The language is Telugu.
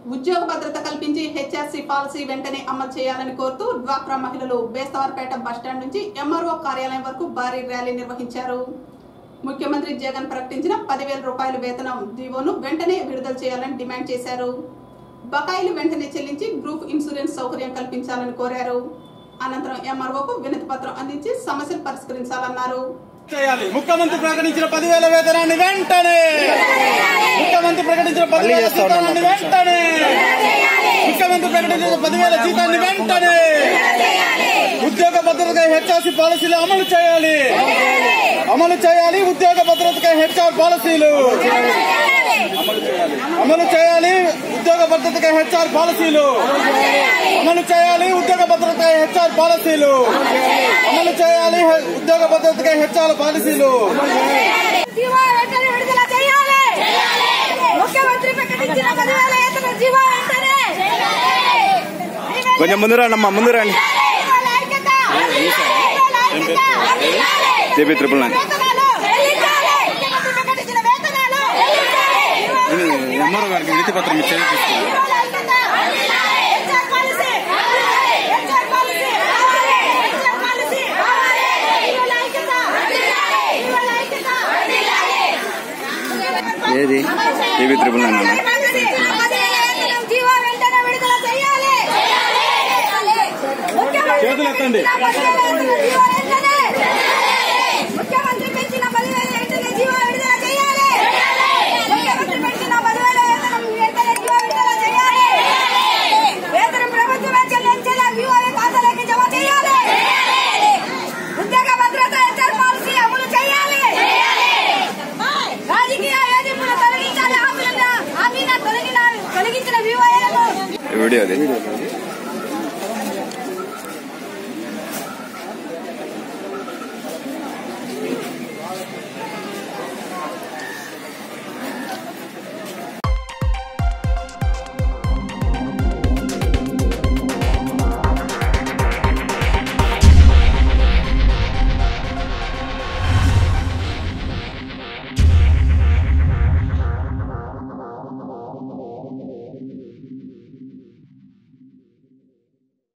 ఉద్యోగ భద్రత కల్పించి హెచ్ఆర్సీ పాలసీ వెంటనే అమలు చేయాలని కోరుతూ డ్వాక్రా మహిళలు బేస్తవార్పేట బస్టాండ్ నుంచి ఎంఆర్ఓ కార్యాలయం వరకు భారీ ర్యాలీ నిర్వహించారు ముఖ్యమంత్రి జగన్ ప్రకటించిన పదివేల రూపాయల వేతనం జీవోను వెంటనే విడుదల చేయాలని డిమాండ్ చేశారు బకాయిలు వెంటనే చెల్లించి గ్రూప్ ఇన్సూరెన్స్ సౌకర్యం కల్పించాలని కోరారు అనంతరం ఎంఆర్ఓకు వినతి పత్రం అందించి సమస్యలు పరిష్కరించాలన్నారు చేయాలి ముఖ్యమంత్రి ప్రకటించిన పదివేల వేతనాన్ని వెంటనే ముఖ్యమంత్రి ప్రకటించిన పదివేల జీతాన్ని వెంటనే ముఖ్యమంత్రి ప్రకటించిన పదివేల జీతాన్ని వెంటనే ఉద్యోగ భద్రతగా హెచ్ఆర్సీ పాలసీలు అమలు చేయాలి అమలు చేయాలి ఉద్యోగ భద్రతగా హెచ్ఆర్ పాలసీలు అమలు చేయాలి ఉద్యోగ భద్రతగా హెచ్ఆర్ పాలసీలు అమలు చేయాలి ఉద్యోగ భద్రతగా హెచ్ఆర్ పాలసీలు అమలు చేయాలి హె- ఉద్యోగ భద్రతగా హెచ్ఆర్ పాలసీలు జీవో వెంటనే విడుదల చేయాలి ముఖ్యమంత్రి ప్రకటించిన పదివేల వేతన జీవో వెంటనే కొంచెం ముందు రండి అమ్మా ముందు రండి జీవోల ఐక్యత! జీవోల ఐక్యత! జేపీ త్రిపుల్ నైన్ వేతనాలు చెల్లించాలి! ముఖ్యమంత్రి ప్రకటించిన వేతనాలు చెల్లించాలి! ఎంఆర్ఓ గారికి వినతి పత్రం ఇచ్చేది జీవోల ఐక్యత! HR policy! HR policy! HR policy! జీవోల ఐక్యత! జీవోల ఐక్యత! ఏది జేపీ త్రిపుల్ నైన్ అన్న జీవో వెంటనే విడుదల చేయాలి ముఖ్యమంత్రి చేతులు ఎత్తండి. జీవో వెంటనే ముఖ్యమంత్రి పెంచిన పదివేల వెంటనే జీవో విడుదల చేయాలి ముఖ్యమంత్రి పెంచిన పదివేల వేతనం వెంటనే జీవో విడుదల చేయాలి వేతనం ప్రభుత్వమే చెల్లించేలా జీవో ఖాతాలోకి జమ చేయాలి ఉద్యోగ భద్రత హెచ్చర్ పాలసీ అమలు చేయాలి రాజకీయ వేధింపులు తొలగించాలి హామీలను హామీన తొలగిన తొలగించిన వివోఏలకు వీడియో అది